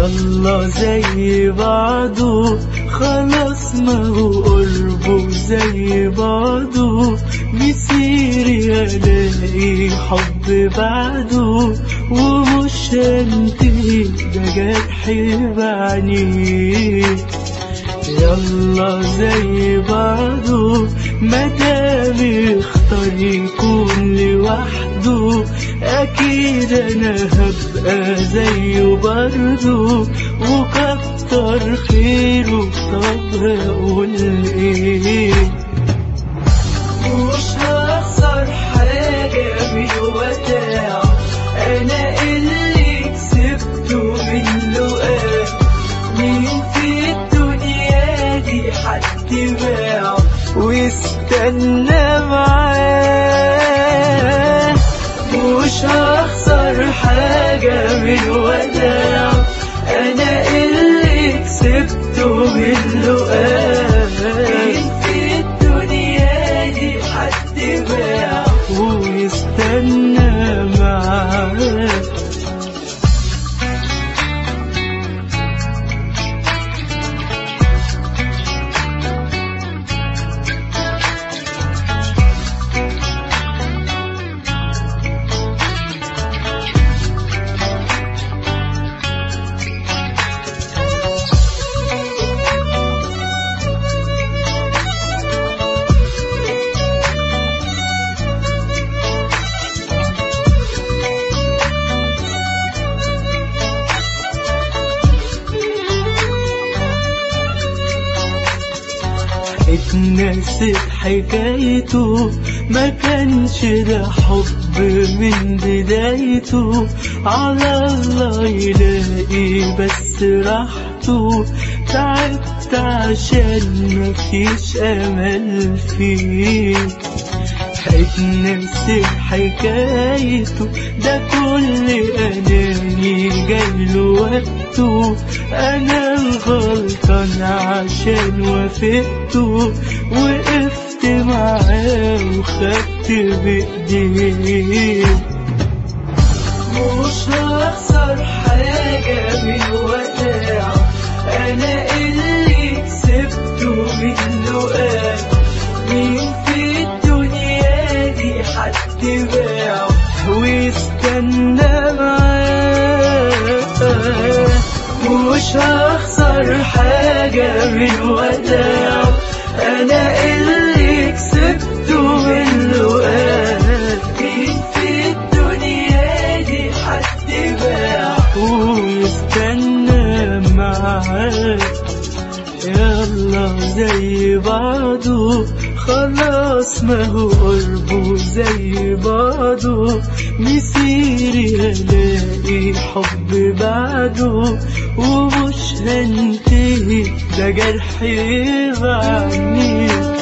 يلا زي بعضه خلاص ما هو قربه زي بعضه مسيري الاقي حب بعده ومش هنتهي ده جرحي بعنيه يلا زي بعضه مدام اختار يكون لوحده اكيد انا هبقى زيه برضه وكتر خيره طب هقول ايه مش هخسر حاجة من وداعه انا اللي كسبته من لقاه مين في الدنيا دي حد باعه ويستنى معاه مش هخسر حاجة من وداعه أنا اللي كسبته من لقاه مين في الدنيا دي حد باعه ويستنى معاه اتنست حكايته ما كانش ده حب من بدايته على الله يلاقي بس راحته تعبت عشان مفيش امل فيه اتنست حكايته ده كل اناني جايله وقته انا الغلطان عشان وافقته وقفت معاه وخدت بايديه مش هخسر حاجة من وداعه أنا اللي كسبته من لقاه مين في الدنيا دي حد باعه ويستنى معاه مش هخسر حاجة من وداعه أنا اللي كسبته من لقاه مين في الدنيا دي حد باعه ويستنى معاه يلا زي بعضه خلاص ما هو قربه زي بعضه مسيري هلاقي حب بعده ومش هنتهي ده جرحي بعني